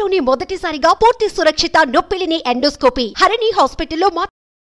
ఏపీలోని మొదటిసారిగా పూర్తి సురక్షిత నొప్పిలిని ఎండోస్కోపీ హరిణి హాస్పిటల్లో మా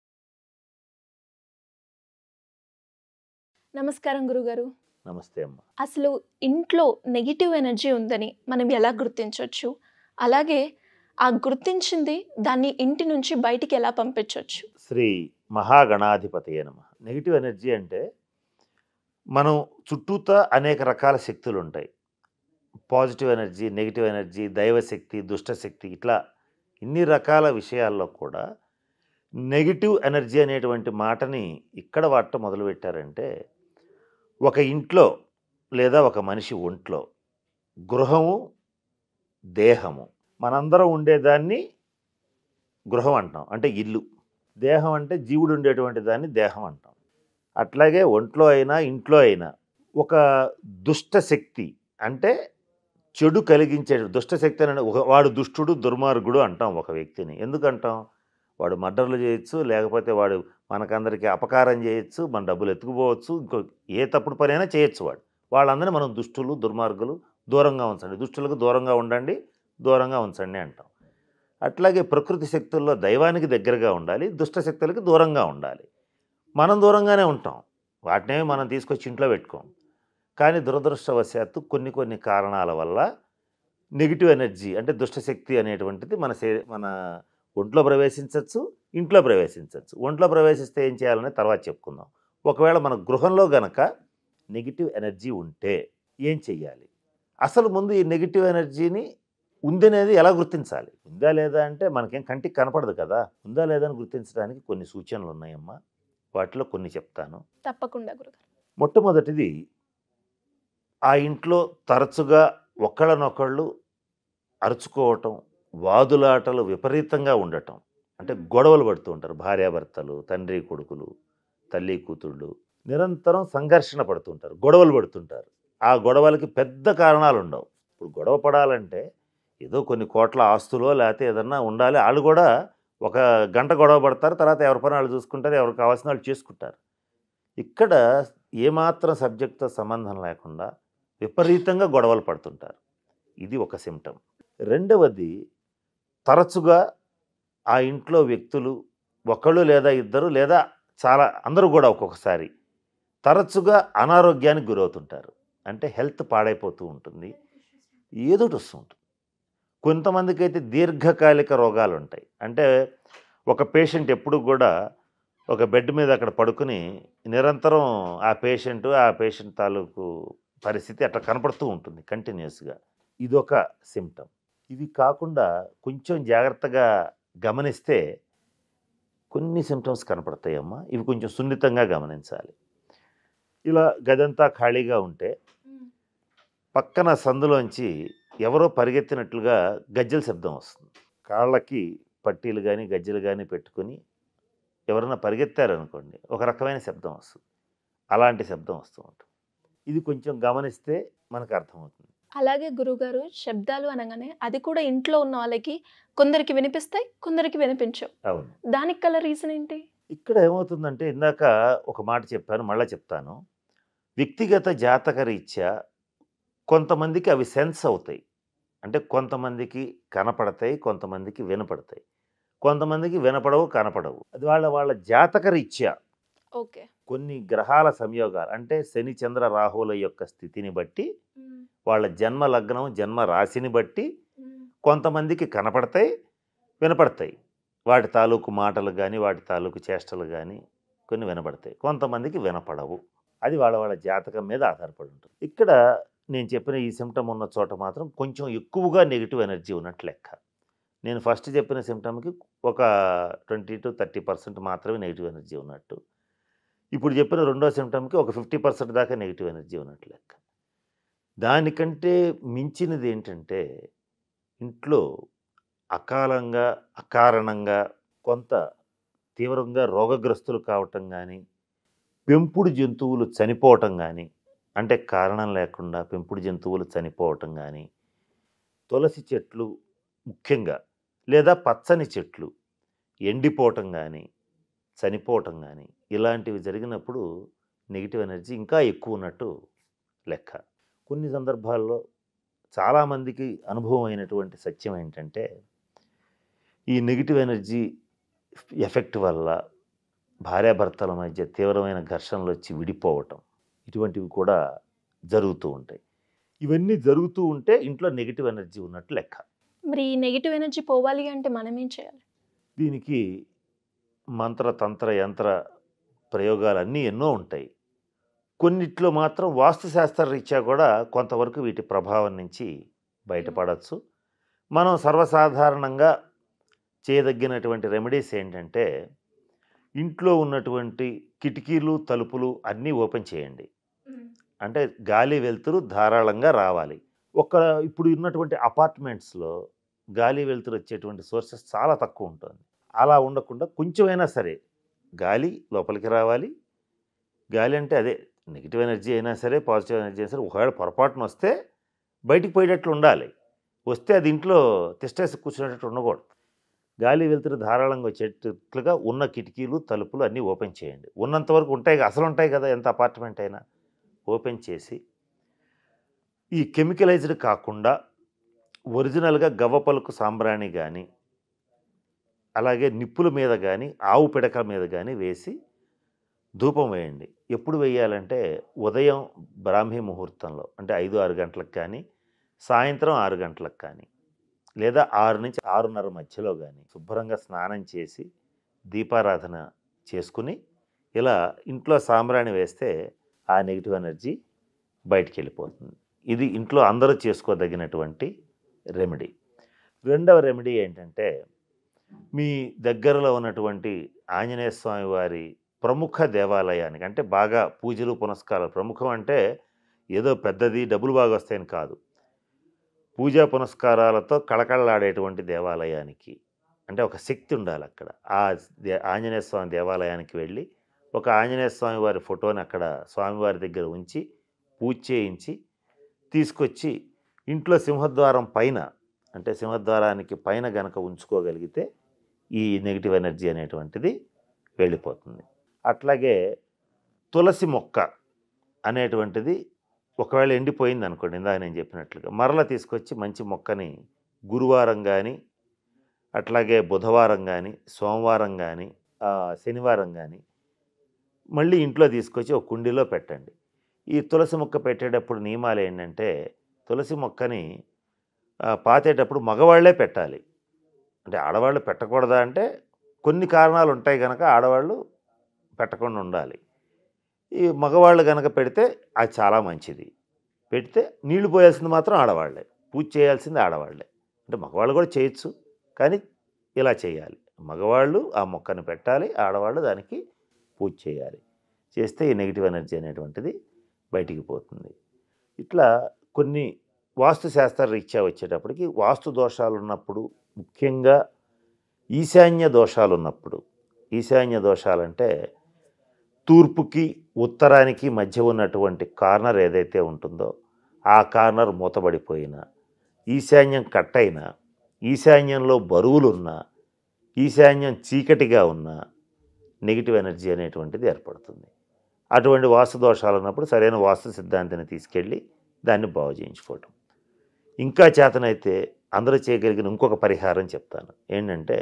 నమస్కారం గురుగారు నమస్తే అమ్మ అసలు ఇంట్లో నెగిటివ్ ఎనర్జీ ఉందని మనం ఎలా గుర్తించవచ్చు అలాగే ఆ గుర్తించింది దాన్ని ఇంటి నుంచి బయటికి ఎలా పంపించవచ్చు శ్రీ మహాగణాధిపతి నమ నెగిటివ్ ఎనర్జీ అంటే మనం చుట్టూతా అనేక రకాల శక్తులు ఉంటాయి పాజిటివ్ ఎనర్జీ నెగిటివ్ ఎనర్జీ దైవశక్తి దుష్టశక్తి ఇట్లా ఇన్ని రకాల విషయాల్లో కూడా నెగిటివ్ ఎనర్జీ అనేటువంటి మాటని ఇక్కడ వాడటం మొదలుపెట్టారంటే ఒక ఇంట్లో లేదా ఒక మనిషి ఒంట్లో గృహము దేహము మనందరం ఉండేదాన్ని గృహం అంటాం అంటే ఇల్లు దేహం అంటే జీవుడు ఉండేటువంటి దాన్ని దేహం అంటాం అట్లాగే ఒంట్లో అయినా ఇంట్లో అయినా ఒక దుష్ట శక్తి అంటే చెడు కలిగించే దుష్ట శక్తి అని ఒక వాడు దుష్టుడు దుర్మార్గుడు అంటాం ఒక వ్యక్తిని ఎందుకంటాం వాడు మర్డర్లు చేయొచ్చు లేకపోతే వాడు మనకందరికీ అపకారం చేయొచ్చు మన డబ్బులు ఎత్తుకుపోవచ్చు ఇంకో ఏ తప్పుడు పనైనా చేయొచ్చు వాడు వాళ్ళందరినీ మనం దుష్టులు దుర్మార్గులు దూరంగా ఉంచండి దుష్టులకు దూరంగా ఉండండి దూరంగా ఉంచండి అంటాం అట్లాగే ప్రకృతి శక్తుల్లో దైవానికి దగ్గరగా ఉండాలి దుష్ట శక్తులకి దూరంగా ఉండాలి మనం దూరంగానే ఉంటాం వాటినే మనం తీసుకొచ్చి ఇంట్లో పెట్టుకోం కానీ దురదృష్టవశాత్తు కొన్ని కొన్ని కారణాల వల్ల నెగిటివ్ ఎనర్జీ అంటే దుష్టశక్తి అనేటువంటిది మన శరీ మన ఒంట్లో ప్రవేశించవచ్చు ఇంట్లో ప్రవేశించవచ్చు ఒంట్లో ప్రవేశిస్తే ఏం చేయాలనే తర్వాత చెప్పుకుందాం ఒకవేళ మన గృహంలో గనక నెగిటివ్ ఎనర్జీ ఉంటే ఏం చెయ్యాలి అసలు ముందు ఈ నెగిటివ్ ఎనర్జీని ఉందనేది ఎలా గుర్తించాలి ఉందా లేదా అంటే మనకేం కంటికి కనపడదు కదా ఉందా లేదా అని గుర్తించడానికి కొన్ని సూచనలు ఉన్నాయమ్మా వాటిలో కొన్ని చెప్తాను తప్పకుండా గురుగారు మొట్టమొదటిది ఆ ఇంట్లో తరచుగా ఒకళ్ళనొకళ్ళు అరుచుకోవటం వాదులాటలు విపరీతంగా ఉండటం అంటే గొడవలు పడుతూ ఉంటారు భార్యాభర్తలు తండ్రి కొడుకులు తల్లి కూతుళ్ళు నిరంతరం సంఘర్షణ పడుతుంటారు గొడవలు పడుతుంటారు ఆ గొడవలకి పెద్ద కారణాలు ఉండవు ఇప్పుడు గొడవ పడాలంటే ఏదో కొన్ని కోట్ల ఆస్తులో లేకపోతే ఏదన్నా ఉండాలి వాళ్ళు కూడా ఒక గంట గొడవ పడతారు తర్వాత ఎవరి పని వాళ్ళు చూసుకుంటారు ఎవరికి కావాల్సిన వాళ్ళు చేసుకుంటారు ఇక్కడ ఏమాత్రం సబ్జెక్ట్తో సంబంధం లేకుండా విపరీతంగా గొడవలు పడుతుంటారు ఇది ఒక సిమ్టమ్ రెండవది తరచుగా ఆ ఇంట్లో వ్యక్తులు ఒకళ్ళు లేదా ఇద్దరు లేదా చాలా అందరూ కూడా ఒక్కొక్కసారి తరచుగా అనారోగ్యానికి గురవుతుంటారు అంటే హెల్త్ పాడైపోతూ ఉంటుంది ఏదోటి వస్తుంటుంది కొంతమందికి అయితే దీర్ఘకాలిక రోగాలు ఉంటాయి అంటే ఒక పేషెంట్ ఎప్పుడు కూడా ఒక బెడ్ మీద అక్కడ పడుకుని నిరంతరం ఆ పేషెంట్ ఆ పేషెంట్ తాలూకు పరిస్థితి అట్లా కనపడుతూ ఉంటుంది కంటిన్యూస్గా ఇదొక సిమ్టమ్ ఇవి కాకుండా కొంచెం జాగ్రత్తగా గమనిస్తే కొన్ని సిమ్టమ్స్ కనపడతాయమ్మా ఇవి కొంచెం సున్నితంగా గమనించాలి ఇలా గదంతా ఖాళీగా ఉంటే పక్కన సందులోంచి ఎవరో పరిగెత్తినట్లుగా గజ్జల శబ్దం వస్తుంది కాళ్ళకి పట్టీలు కానీ గజ్జలు కానీ పెట్టుకుని ఎవరైనా పరిగెత్తారనుకోండి ఒక రకమైన శబ్దం వస్తుంది అలాంటి శబ్దం వస్తూ ఉంటుంది ఇది కొంచెం గమనిస్తే మనకు అర్థమవుతుంది అలాగే గురుగారు శబ్దాలు అనగానే అది కూడా ఇంట్లో ఉన్న వాళ్ళకి కొందరికి వినిపిస్తాయి కొందరికి వినిపించవు అవును దానికి గల రీజన్ ఏంటి ఇక్కడ ఏమవుతుందంటే ఇందాక ఒక మాట చెప్పాను మళ్ళీ చెప్తాను వ్యక్తిగత జాతక రీత్యా కొంతమందికి అవి సెన్స్ అవుతాయి అంటే కొంతమందికి కనపడతాయి కొంతమందికి వినపడతాయి కొంతమందికి వినపడవు కనపడవు అది వాళ్ళ వాళ్ళ జాతక రీత్యా ఓకే కొన్ని గ్రహాల సంయోగాలు అంటే శని చంద్ర రాహువుల యొక్క స్థితిని బట్టి వాళ్ళ జన్మ లగ్నం జన్మ రాశిని బట్టి కొంతమందికి కనపడతాయి వినపడతాయి వాటి తాలూకు మాటలు కానీ వాటి తాలూకు చేష్టలు కానీ కొన్ని వినపడతాయి కొంతమందికి వినపడవు అది వాళ్ళ వాళ్ళ జాతకం మీద ఆధారపడి ఉంటుంది ఇక్కడ నేను చెప్పిన ఈ సిమ్టమ్ ఉన్న చోట మాత్రం కొంచెం ఎక్కువగా నెగిటివ్ ఎనర్జీ ఉన్నట్లు లెక్క నేను ఫస్ట్ చెప్పిన సిమ్టమ్కి ఒక ట్వంటీ టు థర్టీ పర్సెంట్ మాత్రమే నెగిటివ్ ఎనర్జీ ఉన్నట్టు ఇప్పుడు చెప్పిన రెండో సిమ్టమ్కి ఒక ఫిఫ్టీ పర్సెంట్ దాకా నెగిటివ్ ఎనర్జీ ఉన్నట్లు లెక్క దానికంటే మించినది ఏంటంటే ఇంట్లో అకాలంగా అకారణంగా కొంత తీవ్రంగా రోగగ్రస్తులు కావటం కానీ పెంపుడు జంతువులు చనిపోవటం కానీ అంటే కారణం లేకుండా పెంపుడు జంతువులు చనిపోవటం కానీ తులసి చెట్లు ముఖ్యంగా లేదా పచ్చని చెట్లు ఎండిపోవటం కానీ చనిపోవటం కానీ ఇలాంటివి జరిగినప్పుడు నెగిటివ్ ఎనర్జీ ఇంకా ఎక్కువ ఉన్నట్టు లెక్క కొన్ని సందర్భాల్లో చాలామందికి అనుభవం అయినటువంటి సత్యం ఏంటంటే ఈ నెగిటివ్ ఎనర్జీ ఎఫెక్ట్ వల్ల భార్యాభర్తల మధ్య తీవ్రమైన ఘర్షణలు వచ్చి విడిపోవటం ఇటువంటివి కూడా జరుగుతూ ఉంటాయి ఇవన్నీ జరుగుతూ ఉంటే ఇంట్లో నెగిటివ్ ఎనర్జీ ఉన్నట్టు లెక్క మరి ఈ నెగిటివ్ ఎనర్జీ పోవాలి అంటే మనం ఏం చేయాలి దీనికి మంత్ర తంత్ర యంత్ర ప్రయోగాలు అన్నీ ఎన్నో ఉంటాయి కొన్నిట్లో మాత్రం వాస్తుశాస్త్ర రీత్యా కూడా కొంతవరకు వీటి ప్రభావం నుంచి బయటపడవచ్చు మనం సర్వసాధారణంగా చేయదగినటువంటి రెమెడీస్ ఏంటంటే ఇంట్లో ఉన్నటువంటి కిటికీలు తలుపులు అన్నీ ఓపెన్ చేయండి అంటే గాలి వెలుతురు ధారాళంగా రావాలి ఒక ఇప్పుడు ఉన్నటువంటి అపార్ట్మెంట్స్లో గాలి వెలుతురు వచ్చేటువంటి సోర్సెస్ చాలా తక్కువ ఉంటుంది అలా ఉండకుండా కొంచెమైనా సరే గాలి లోపలికి రావాలి గాలి అంటే అదే నెగిటివ్ ఎనర్జీ అయినా సరే పాజిటివ్ ఎనర్జీ అయినా సరే ఒకవేళ పొరపాటున వస్తే బయటికి పోయేటట్లు ఉండాలి వస్తే అది ఇంట్లో తిష్టేసి కూర్చునేటట్టు ఉండకూడదు గాలి వెలుతురు ధారాళంగా వచ్చేటట్లుగా ఉన్న కిటికీలు తలుపులు అన్నీ ఓపెన్ చేయండి ఉన్నంత వరకు ఉంటాయి కదా, అసలు ఉంటాయి కదా ఎంత అపార్ట్మెంట్ అయినా ఓపెన్ చేసి ఈ కెమికలైజ్డ్ కాకుండా ఒరిజినల్గా గవ్వ పలుకు సాంబ్రాణి కానీ అలాగే నిప్పుల మీద కానీ ఆవు పిడక మీద కానీ వేసి ధూపం వేయండి ఎప్పుడు వేయాలంటే ఉదయం బ్రాహ్మీ ముహూర్తంలో అంటే ఐదు ఆరు గంటలకు కానీ సాయంత్రం ఆరు గంటలకు కానీ లేదా ఆరు నుంచి ఆరున్నర మధ్యలో కానీ శుభ్రంగా స్నానం చేసి దీపారాధన చేసుకుని ఇలా ఇంట్లో సాంబ్రాణి వేస్తే ఆ నెగిటివ్ ఎనర్జీ బయటికి వెళ్ళిపోతుంది ఇది ఇంట్లో అందరూ చేసుకోదగినటువంటి రెమెడీ రెండవ రెమెడీ ఏంటంటే మీ దగ్గరలో ఉన్నటువంటి ఆంజనేయ స్వామి వారి ప్రముఖ దేవాలయానికి అంటే బాగా పూజలు పునస్కారాలు ప్రముఖం అంటే ఏదో పెద్దది డబ్బులు బాగా వస్తాయని కాదు పూజా పునస్కారాలతో కళకళలాడేటువంటి దేవాలయానికి అంటే ఒక శక్తి ఉండాలి అక్కడ ఆ దే- ఆంజనేయ స్వామి దేవాలయానికి వెళ్ళి ఒక ఆంజనేయ స్వామి వారి ఫోటోని అక్కడ స్వామివారి దగ్గర ఉంచి పూజ చేయించి తీసుకొచ్చి ఇంట్లో సింహద్వారం పైన అంటే సింహద్వారానికి పైన గనక ఉంచుకోగలిగితే ఈ నెగిటివ్ ఎనర్జీ అనేటువంటిది వెళ్ళిపోతుంది అట్లాగే తులసి మొక్క అనేటువంటిది ఒకవేళ ఎండిపోయింది అనుకోండి ఇందాక నేను చెప్పినట్లుగా మరల తీసుకొచ్చి మంచి మొక్కని గురువారం కానీ అట్లాగే బుధవారం కానీ సోమవారం కానీ శనివారం కానీ మళ్ళీ ఇంట్లో తీసుకొచ్చి ఒక కుండీలో పెట్టండి ఈ తులసి మొక్క పెట్టేటప్పుడు నియమాలు ఏంటంటే తులసి మొక్కని ఆ, పాతేటప్పుడు మగవాళ్లే పెట్టాలి అంటే ఆడవాళ్ళు పెట్టకూడదా అంటే కొన్ని కారణాలు ఉంటాయి కనుక ఆడవాళ్ళు పెట్టకుండా ఉండాలి ఈ మగవాళ్ళు కనుక పెడితే అది చాలా మంచిది పెడితే నీళ్లు పోయాల్సింది మాత్రం ఆడవాళ్లే పూజ చేయాల్సింది ఆడవాళ్లే అంటే మగవాళ్ళు కూడా చేయొచ్చు కానీ ఇలా చేయాలి మగవాళ్ళు ఆ మొక్కను పెట్టాలి ఆడవాళ్ళు దానికి పూజ చేయాలి చేస్తే ఈ నెగిటివ్ ఎనర్జీ అనేటువంటిది బయటికి పోతుంది ఇట్లా కొన్ని వాస్తు శాస్త్ర రీత్యా వచ్చేటప్పటికి వాస్తు దోషాలు ఉన్నప్పుడు ముఖ్యంగా ఈశాన్య దోషాలు ఉన్నప్పుడు ఈశాన్య దోషాలంటే తూర్పుకి ఉత్తరానికి మధ్య ఉన్నటువంటి కార్నర్ ఏదైతే ఉంటుందో ఆ కార్నర్ మూతబడిపోయినా ఈశాన్యం కట్ అయినా ఈశాన్యంలో బరువులున్నా ఈశాన్యం చీకటిగా ఉన్నా నెగిటివ్ ఎనర్జీ అనేటువంటిది ఏర్పడుతుంది అటువంటి వాస్తు దోషాలు ఉన్నప్పుడు సరైన వాస్తు సిద్ధాంతాన్ని తీసుకెళ్ళి దాన్ని బాగు చేయించుకోవటం ఇంకా చేతనైతే అందరూ చేయగలిగిన ఇంకొక పరిహారం చెప్తాను ఏంటంటే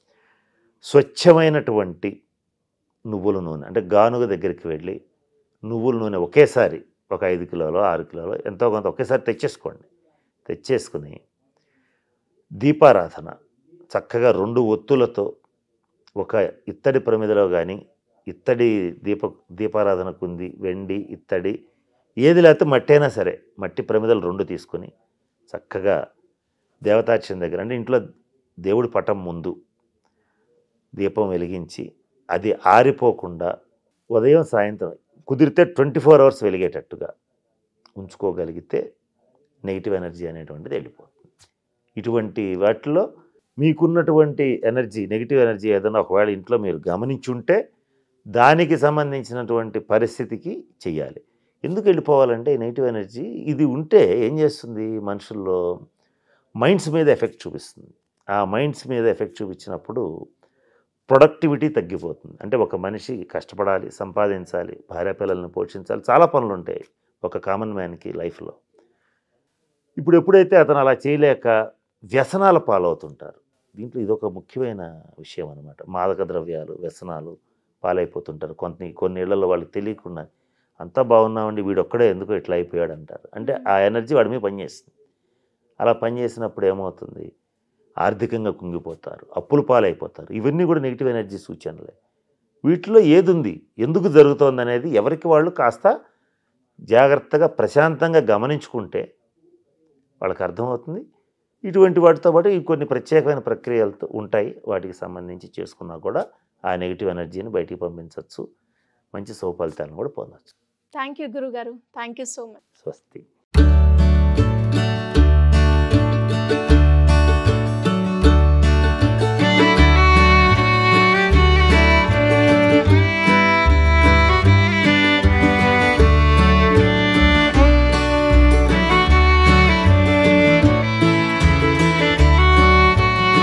స్వచ్ఛమైనటువంటి నువ్వుల నూనె అంటే గానుగ దగ్గరికి వెళ్ళి నువ్వుల నూనె ఒకేసారి ఒక ఐదు కిలోలో ఆరు కిలోలో ఎంతో కొంత ఒకేసారి తెచ్చేసుకోండి తెచ్చేసుకుని దీపారాధన చక్కగా రెండు ఒత్తులతో ఒక ఇత్తడి ప్రమిదలో కానీ ఇత్తడి దీప దీపారాధనకు ఉంది వెండి ఇత్తడి ఏది లేకపోతే మట్టి అయినా సరే మట్టి ప్రమిదలు రెండు తీసుకొని చక్కగా దేవతాక్షం దగ్గర అంటే ఇంట్లో దేవుడి పటం ముందు దీపం వెలిగించి అది ఆరిపోకుండా ఉదయం సాయంత్రం కుదిరితే ట్వంటీ ఫోర్ అవర్స్ వెలిగేటట్టుగా ఉంచుకోగలిగితే నెగిటివ్ ఎనర్జీ అనేటువంటిది వెళ్ళిపోతుంది ఇటువంటి వాటిలో మీకున్నటువంటి ఎనర్జీ నెగిటివ్ ఎనర్జీ ఏదైనా ఒకవేళ ఇంట్లో మీరు గమనించుంటే దానికి సంబంధించినటువంటి పరిస్థితికి చెయ్యాలి ఎందుకు వెళ్ళిపోవాలంటే ఈ నెగిటివ్ ఎనర్జీ ఇది ఉంటే ఏం చేస్తుంది మనుషుల్లో మైండ్స్ మీద ఎఫెక్ట్ చూపిస్తుంది ఆ మైండ్స్ మీద ఎఫెక్ట్ చూపించినప్పుడు ప్రొడక్టివిటీ తగ్గిపోతుంది అంటే ఒక మనిషి కష్టపడాలి సంపాదించాలి భార్య పిల్లల్ని పోషించాలి చాలా పనులు ఉంటాయి ఒక కామన్ మ్యాన్కి లైఫ్లో ఇప్పుడు ఎప్పుడైతే అతను అలా చేయలేక వ్యసనాల పాలవుతుంటారు దీంట్లో ఇదొక ముఖ్యమైన విషయం అనమాట మాదక ద్రవ్యాలు వ్యసనాలు పాలైపోతుంటారు కొన్ని కొన్ని ఇళ్లలో వాళ్ళకి తెలియకుండా అంతా బాగున్నామండి వీడొక్కడే ఎందుకు ఇట్లా అయిపోయాడు అంటారు అంటే ఆ ఎనర్జీ వాడి మీద పనిచేస్తుంది అలా పనిచేసినప్పుడు ఏమవుతుంది ఆర్థికంగా కుంగిపోతారు అప్పుల పాలైపోతారు ఇవన్నీ కూడా నెగిటివ్ ఎనర్జీ సూచనలే వీటిలో ఏది ఉంది ఎందుకు జరుగుతోంది అనేది ఎవరికి వాళ్ళు కాస్త జాగ్రత్తగా ప్రశాంతంగా గమనించుకుంటే వాళ్ళకి అర్థమవుతుంది ఇటువంటి వాటితో పాటు ఈ కొన్ని ప్రత్యేకమైన ప్రక్రియలతో ఉంటాయి వాటికి సంబంధించి చేసుకున్నా కూడా ఆ నెగిటివ్ ఎనర్జీని బయటికి పంపించవచ్చు మంచి సౌఫలితాలను కూడా పొందవచ్చు థ్యాంక్ యూ గురుగారు థ్యాంక్ యూ సో మచ్ స్వస్తి